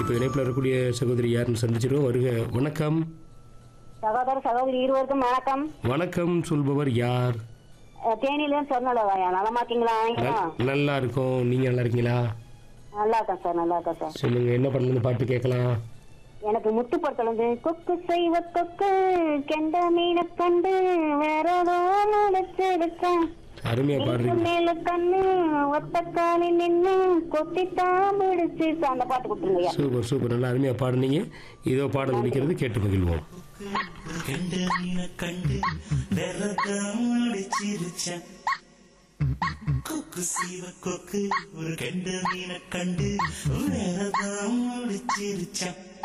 இப்போ இணைப்பில் இருக்கக்கூடிய சகோதரி யாருன்னு சந்திச்சிருவோம் வருக வணக்கம் சகோதர சகோதரி இருவருக்கும் வணக்கம் வணக்கம் சொல்பவர் யார் அஹ் தேனியிலேருந்து சொன்னலவாயா நலமா இருக்கீங்களா நல்- நல்லா இருக்கோம் நீங்க நல்லா இருக்கீங்களா நல்லா இருக்கேன் சார் நல்லா இருக்கேன் சார் சொல்லுங்க என்ன பண்ணல பாட்டு கேட்கலாம் எனக்கு முத்து படத்துல வந்து கொக்கு செய்வ கொக்கு கெண்ட மீனை கண்டு வேற ஏதோ நினைச்சிருக்கேன் அருமையா பாடுறீங்க மேல கண்ணு ஒத்த காலி நின்னு கொத்தித்தான் பிடிச்சு அந்த பாட்டு கொடுத்துருங்கய்யா சூப்பர் சூப்பர் நல்லா அருமையா பாடுனீங்க இதோ பாடல் முடிக்கிறது கேட்டு மகிழ்வோம் கண்டு மீனை கண்டு விரதம் அடிச்சிருச்சேன் கொக்கு சீவ கொக்கு ஒரு கெண்ட மீனை கண்டு விரதம் அடிச்சிருச்சேன்